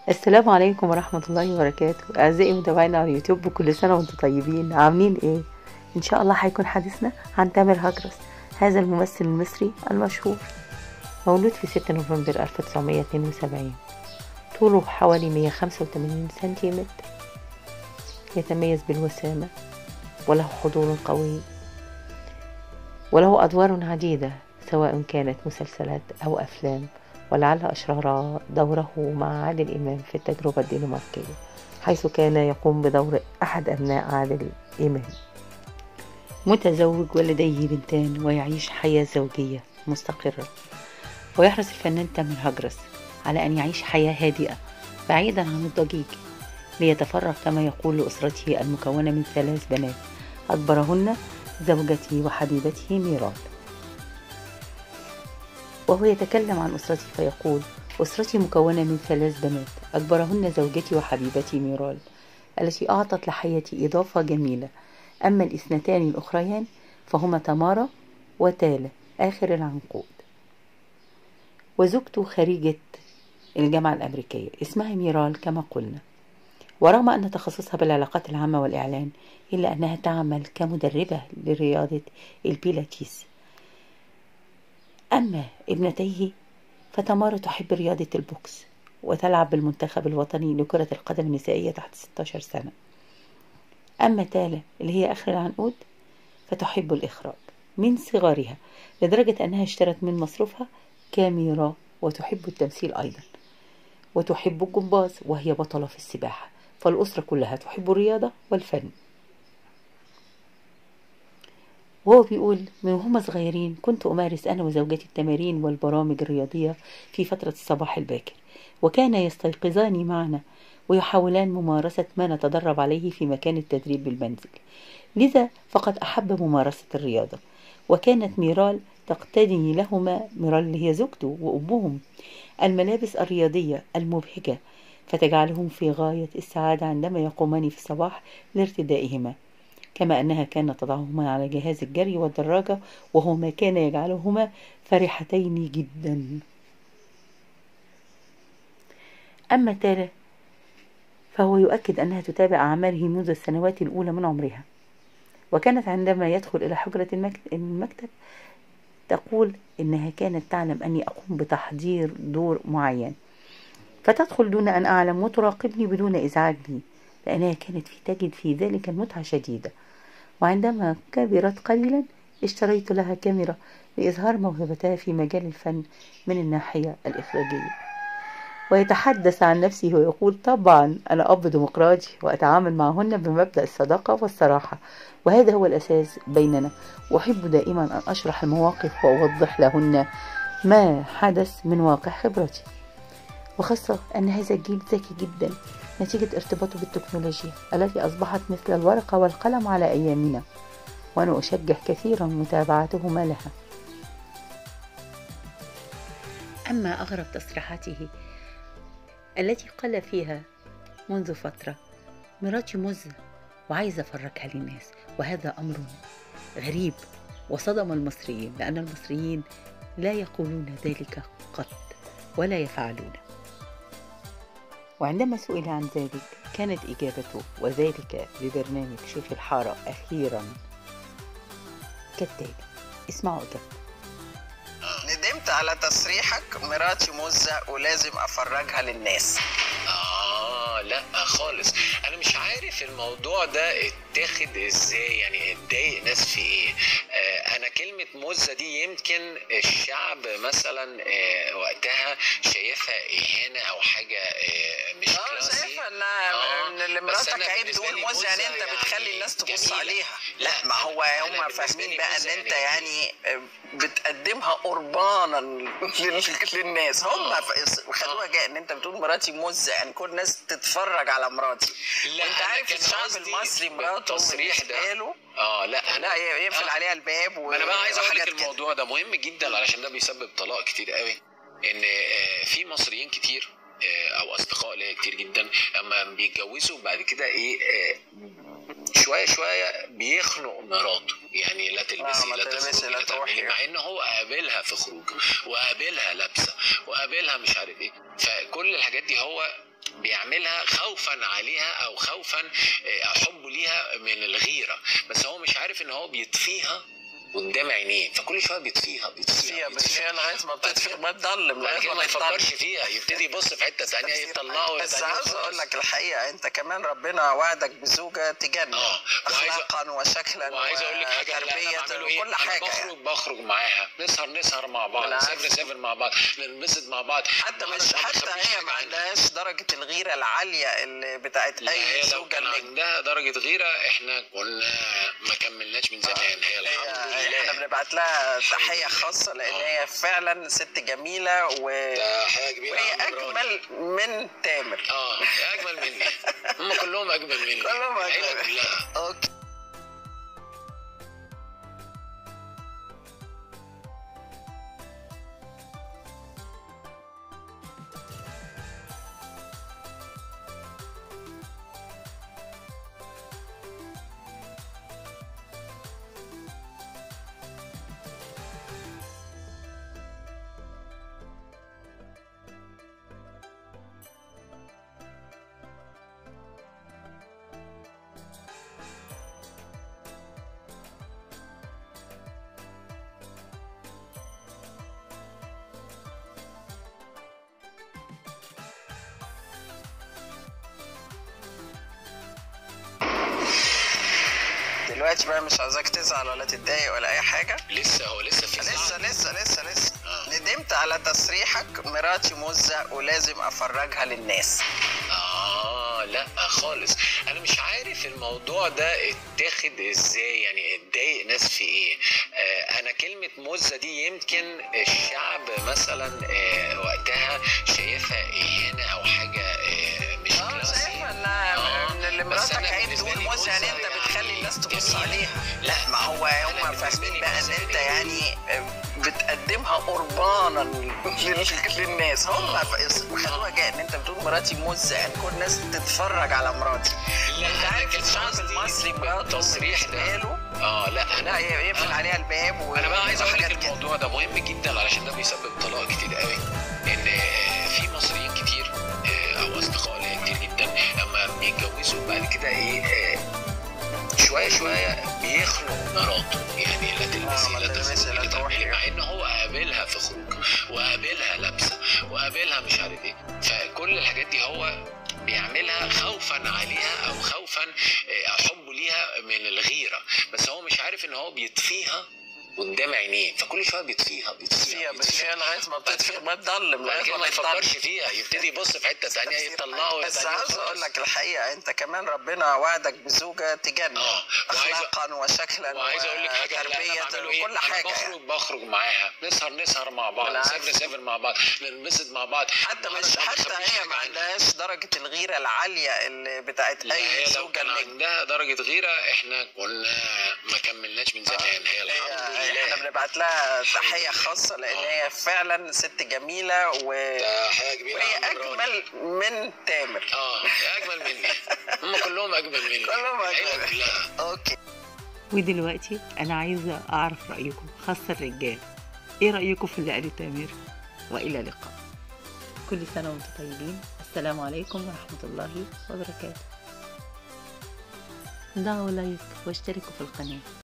السلام عليكم ورحمة الله وبركاته أعزائي متابعينا على اليوتيوب كل سنة وانتم طيبين عاملين ايه؟ إن شاء الله هيكون حديثنا عن تامر هجرس هذا الممثل المصري المشهور مولود في 6 نوفمبر 1972 طوله حوالي 185 سنتيمتر يتميز بالوسامة وله حضور قوي وله أدوار عديدة سواء كانت مسلسلات أو أفلام ولعل أشهر دوره مع عادل إمام في التجربة الدنماركية حيث كان يقوم بدور أحد أبناء عادل إمام متزوج ولديه بنتان ويعيش حياة زوجية مستقرة ويحرص الفنان تامر هجرس على أن يعيش حياة هادئة بعيدا عن الضجيج ليتفرغ كما يقول لأسرته المكونة من ثلاث بنات أكبرهن زوجتي وحبيبته ميرال وهو يتكلم عن أسرتي فيقول أسرتي مكونة من ثلاث بنات أكبرهن زوجتي وحبيبتي ميرال التي أعطت لحياتي إضافة جميلة أما الاثنتان الأخريان فهما تمارا وتالا آخر العنقود وزوجته خريجة الجامعة الأمريكية اسمها ميرال كما قلنا ورغم أن تخصصها بالعلاقات العامة والإعلان إلا أنها تعمل كمدربة لرياضة البيلاتيس أما ابنتيه فتمارا تحب رياضة البوكس وتلعب بالمنتخب الوطني لكرة القدم النسائية تحت 16 سنة أما تالا اللي هي آخر العنقود فتحب الإخراج من صغرها لدرجة أنها اشترت من مصروفها كاميرا وتحب التمثيل أيضا وتحب الجمباز وهي بطلة في السباحة فالأسرة كلها تحب الرياضة والفن وهو بيقول من وهم صغيرين كنت أمارس أنا وزوجتي التمارين والبرامج الرياضية في فترة الصباح الباكر وكان يستيقظان معنا ويحاولان ممارسة ما نتدرب عليه في مكان التدريب بالمنزل لذا فقد أحب ممارسة الرياضة وكانت ميرال تقتدي لهما ميرال اللي هي زوجته وأمهم الملابس الرياضية المبهجة فتجعلهم في غاية السعادة عندما يقومان في الصباح لارتدائهما كما أنها كانت تضعهما على جهاز الجري والدراجة وهو ما كان يجعلهما فرحتين جدا أما تالا فهو يؤكد أنها تتابع أعماله منذ السنوات الأولى من عمرها وكانت عندما يدخل إلى حجرة المكتب تقول إنها كانت تعلم أني أقوم بتحضير دور معين فتدخل دون أن أعلم وتراقبني بدون إزعاج لي لأنها كانت في تجد في ذلك المتعة شديدة وعندما كبرت قليلا اشتريت لها كاميرا لإظهار موهبتها في مجال الفن من الناحية الإخراجية ويتحدث عن نفسه ويقول طبعا أنا أب ديمقراطي وأتعامل معهن بمبدأ الصداقة والصراحة وهذا هو الأساس بيننا وأحب دائما أن أشرح المواقف وأوضح لهن ما حدث من واقع خبرتي وخاصة أن هذا الجيل ذكي جدا نتيجة ارتباطه بالتكنولوجيا التي أصبحت مثل الورقة والقلم على أيامنا وأنا أشجع كثيرا متابعتهما لها أما أغرب تصريحاته التي قال فيها منذ فترة مراتي مزة وعايزة أفرجها للناس وهذا أمر غريب وصدم المصريين لأن المصريين لا يقولون ذلك قط ولا يفعلونه وعندما سئل عن ذلك كانت إجابته وذلك ببرنامج شوف الحارة أخيرا كالتالي اسمعوا إجابته ندمت على تصريحك مراتي مزة ولازم أفرجها للناس آه لا خالص أنا مش عارف الموضوع ده اتاخد ازاي يعني اتضايق ناس في ايه آه انا كلمة مزة دي يمكن الشعب مثلا آه وقتها شايفها اهانة او حاجة آه مش اه كلاسي شايفة ان آه، ان اللي بس مراتك أنا عيب بالنسبة تقول لي مزة يعني مزة انت بتخلي يعني الناس تبص جميلة. عليها لا، ما هو أنا هم بالنسبة فاهمين لي بقى مزة ان انت يعني يعني بتقدمها قربانا لل- للناس هم آه. ف- خدوها جاي ان انت بتقول مراتي مزة يعني كل الناس تتفرج على مراتي لا، وانت أنا عارف كان الشعب قصدي المصري مراته بالتصريح ده. بالنسبة له اه لا انا لا يقفل آه. عليها الباب ما انا بقى عايز اقول لك وحاجات كده. الموضوع ده مهم جدا علشان ده بيسبب طلاق كتير قوي ان آه، في مصريين كتير آه، او اصدقاء ليا كتير جدا اما بيتجوزوا بعد كده ايه آه، شويه شويه بيخنق مراته يعني لا تلبسي ما لا تلبسي، تخرجي لا لا تعملي تروحي. مع ان هو قابلها في خروج وقابلها لابسه وقابلها مش عارف ايه فكل الحاجات دي هو بيعملها خوفا عليها او خوفا آه، حبه ليها من الغيره بس هو مش عارف ان هو بيطفيها قدام عينيه فكل شويه بيطفيها بيطفيها فيها بس بيطفيها هي لغايه ما بتطفي ما تضلم بعد لغايه كده ما ما يفكرش تضلم فيها يبتدي يبص في حته ثانيه يطلعه بس تانية عاوز وخلاص. اقول لك الحقيقه انت كمان ربنا وعدك بزوجه تجنن اه وعايز اخلاقا وشكلا وعايز اقول لك حاجه لا، أنا وتربيه بعمله إيه؟ وكل أنا حاجه بخرج يعني. بخرج معاها نسهر نسهر مع بعض بالعكس. نسافر نسافر مع بعض ننبسط مع بعض حتى النهاردة مش ما حتى بخبيش هي حاجة ما عنها. عندهاش درجه الغيره العاليه اللي بتاعت لا اي هي لو زوجه كان اللي عندها درجة غيرة احنا كنا ما كملناش من زمان هي الحمد هي احنا لله بنبعت لها تحيه خاصه لان هي فعلا ست جميله و... ده حاجة كبيرة وهي يا عم إبراهيم. اجمل من تامر اه اجمل مني هم كلهم اجمل مني كلهم العيلة أجمل. كلها اوكي دلوقتي بقى مش عاوزاك تزعل ولا تتضايق ولا اي حاجه لسه هو لسه في لسه زعل. لسه لسه لسه آه. ندمت على تصريحك مراتي مزة ولازم افرجها للناس اه لا خالص انا مش عارف الموضوع ده اتاخد ازاي يعني اتضايق ناس في ايه آه انا كلمة مزة دي يمكن الشعب مثلا آه وقتها شايفها اهانة او حاجة آه مش اه كلاسي شايفه انها آه، ان اللي بس مراتك أنا عيب بالنسبة تقول لي مزة يعني مزة انت بتخلي الناس تبص جميلة. عليها لا ما هو أنا هم بالنسبة فاهمين لي بقى ان مزة انت جميلة. يعني بتقدمها قربانا لل- للناس هم ف- خدوها جاي ان انت بتقول مراتي مزة يعني كل الناس تتفرج على مراتي لا انت أنا عارف كان الشعب قصدي المصري مراته بالتصريح ده. بالنسبة له اه لا انا لا يقفل آه. عليها الباب و- انا بقى عايز اقول لك وحاجات كده. الموضوع ده مهم جدا علشان ده بيسبب طلاق كتير قوي ان آه، في مصريين كتير آه، او اصدقاء ليا كتير جدا لما بيتجوزوا بعد كده ايه آه، شويه شويه بيخنق مراته يعني لا تلبسي آه، ما لا تلبسي، تخرجي لا لا تعملي تروحي. مع ان هو قابلها في خروج وقابلها لابسه وقابلها مش عارف ايه فكل الحاجات دي هو بيعملها خوفا عليها او خوفا آه، حبه ليها من الغيره بس هو مش عارف ان هو بيطفيها قدام عينيه فكل شويه بيطفيها بيطفيها فيها بس بيطفيها هي لغايه ما بتطفي ما تضلم بعد لغايه كده ما ما تضلم يفكرش فيها يبتدي يبص في حته ثانيه يطلعه بس تانية عاوز وخلاص. اقول لك الحقيقه انت كمان ربنا وعدك بزوجه تجنن اه وعايز اخلاقا وشكلا وعايز اقول لك حاجه لا، أنا وتربيه بعمله إيه؟ وكل حاجه انا بخرج يعني. بخرج معاها نسهر نسهر مع بعض بالعكس. نسافر نسافر مع بعض ننبسط مع بعض حتى النهاردة مش ما حتى بخبيش هي حاجة ما عنها. عندهاش درجه الغيره العاليه اللي بتاعت لا اي هي لو زوجه كان اللي عندها درجة غيرة احنا كنا ما كملناش من زمان هي الحمد هي احنا لله بنبعت لها تحيه خاصه لان هي فعلا ست جميله و... ده حاجة كبيرة وهي يا عم إبراهيم. اجمل من تامر اه اجمل مني هم كلهم اجمل مني كلهم العيلة أجمل. كلها اوكي ودلوقتي انا عايزه اعرف رايكم خاصه الرجال ايه رايكم في اللي قاله تامر والى اللقاء كل سنه وانتم طيبين السلام عليكم ورحمه الله وبركاته ضعوا لايك واشتركوا في القناه